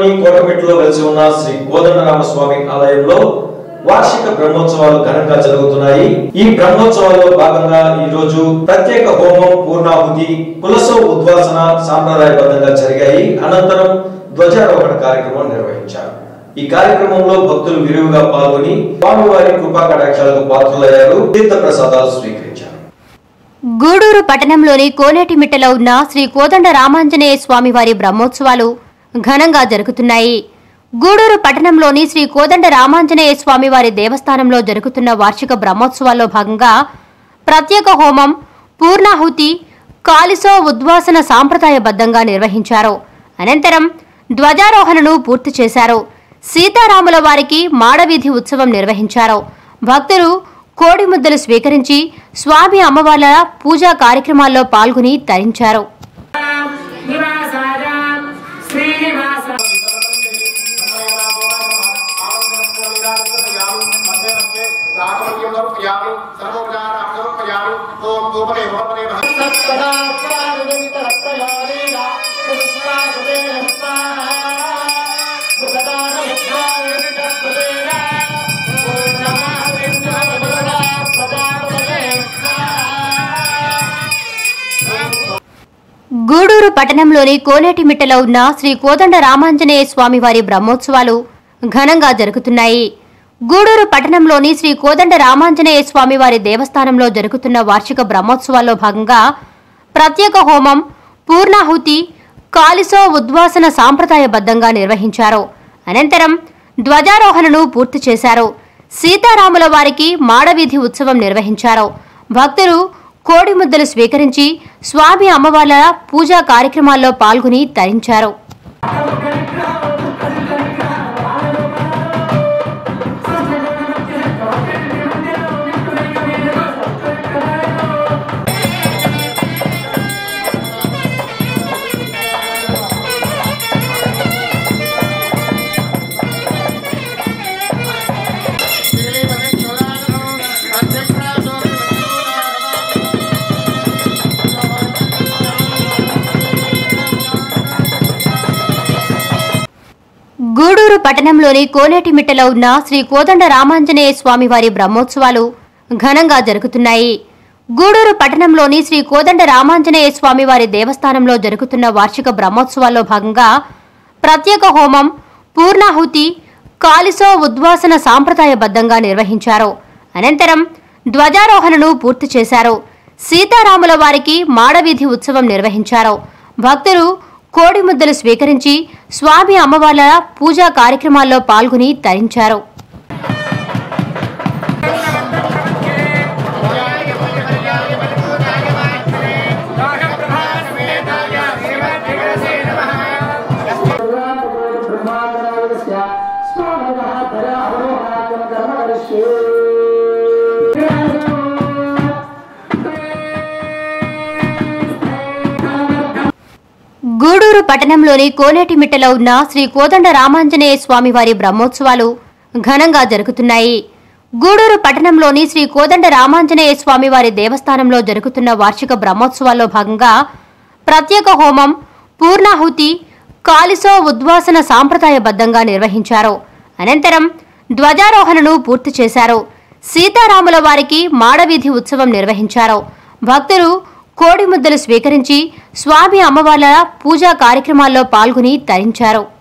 పట్టణంలోని కోటమిట్లో వెలిసి ఉన్న శ్రీ కోదండరామస్వామి ఆలయంలో వార్షిక బ్రహ్మోత్సవాలు ఘనంగా జరుగుతున్నాయి ఈ బ్రహ్మోత్సవాల్లో భాగంగా ఈ రోజు ప్రత్యేక హోమం పూర్ణాహుతి కులసో ఉద్వాసన సాంప్రదాయబద్ధంగా జరిగాయి అనంతరం ధ్వజారోహణ కార్యక్రమం నిర్వహించారు ఈ కార్యక్రమంలో భక్తులు విరివిగా పాల్గొని స్వామివారి కృపా కటాక్షాలకు పాత్రులయ్యారు తీర్థ ప్రసాదాలు స్వీకరించారు గూడూరు పట్టణంలోని కోనేటిమిట్టలో ఉన్న శ్రీ కోదండ రామాంజనేయ స్వామి వారి బ్రహ్మోత్సవాలు ఘనంగా జరుగుతున్నాయి గూడూరు పట్టణంలోని శ్రీ కోదండ రామాంజనేయ స్వామి వారి దేవస్థానంలో జరుగుతున్న వార్షిక బ్రహ్మోత్సవాల్లో భాగంగా ప్రత్యేక హోమం పూర్ణాహుతి కాలిసో ఉద్వాసన సాంప్రదాయబద్ధంగా నిర్వహించారు అనంతరం ధ్వజారోహణను పూర్తి చేశారు సీతారాముల వారికి మాడవీధి ఉత్సవం నిర్వహించారు భక్తులు కోడి ముద్దలు స్వీకరించి స్వామి అమ్మవార్ల పూజా కార్యక్రమాల్లో పాల్గొని తరించారు నివాసాయ శ్రీనివాస గూడూరు పట్టణంలోని కోనేటిమిట్టలో ఉన్న శ్రీ కోదండ రామాంజనేయ స్వామి వారి బ్రహ్మోత్సవాలు ఘనంగా జరుగుతున్నాయి గూడూరు పట్టణంలోని శ్రీ కోదండ రామాంజనేయ స్వామి వారి దేవస్థానంలో జరుగుతున్న వార్షిక బ్రహ్మోత్సవాల్లో భాగంగా ప్రత్యేక హోమం పూర్ణాహుతి కాలిసో ఉద్వాసన సాంప్రదాయబద్ధంగా నిర్వహించారు అనంతరం ధ్వజారోహణను పూర్తి చేశారు సీతారాముల వారికి మాడవీధి ఉత్సవం నిర్వహించారు భక్తులు కోడి ముద్దలు స్వీకరించి స్వామి అమ్మవార్ల పూజా కార్యక్రమాల్లో పాల్గొని తరించారు గూడూరు పట్టణంలోని కోనేటిమిట్టలో ఉన్న శ్రీ కోదండ రామాంజనేయ స్వామి వారి బ్రహ్మోత్సవాలు ఘనంగా జరుగుతున్నాయి గూడూరు పట్టణంలోని శ్రీ కోదండ రామాంజనేయ స్వామి వారి దేవస్థానంలో జరుగుతున్న వార్షిక బ్రహ్మోత్సవాల్లో భాగంగా ప్రత్యేక హోమం పూర్ణాహుతి కాలిసో ఉద్వాసన సాంప్రదాయబద్ధంగా నిర్వహించారు అనంతరం ధ్వజారోహణను పూర్తి చేశారు సీతారాముల వారికి మాడవీధి ఉత్సవం నిర్వహించారు భక్తులు కోడి ముద్దలు స్వీకరించి స్వామి అమ్మవార్ల పూజా కార్యక్రమాల్లో పాల్గొని తరించారు గూడూరు పట్టణంలోని కోనేటిమిట్టలో ఉన్న శ్రీ కోదండ రామాంజనేయ స్వామి వారి బ్రహ్మోత్సవాలు ఘనంగా జరుగుతున్నాయి గూడూరు పట్టణంలోని శ్రీ కోదండ రామాంజనేయ స్వామి వారి దేవస్థానంలో జరుగుతున్న వార్షిక బ్రహ్మోత్సవాల్లో భాగంగా ప్రత్యేక హోమం పూర్ణాహుతి కాలిసో ఉద్వాసన సాంప్రదాయబద్ధంగా నిర్వహించారు అనంతరం ధ్వజారోహణను పూర్తి చేశారు సీతారాముల వారికి మాడవీధి ఉత్సవం నిర్వహించారు భక్తులు కోడి ముద్దలు స్వీకరించి స్వామి అమ్మవార్ల పూజా కార్యక్రమాల్లో పాల్గొని తరించారు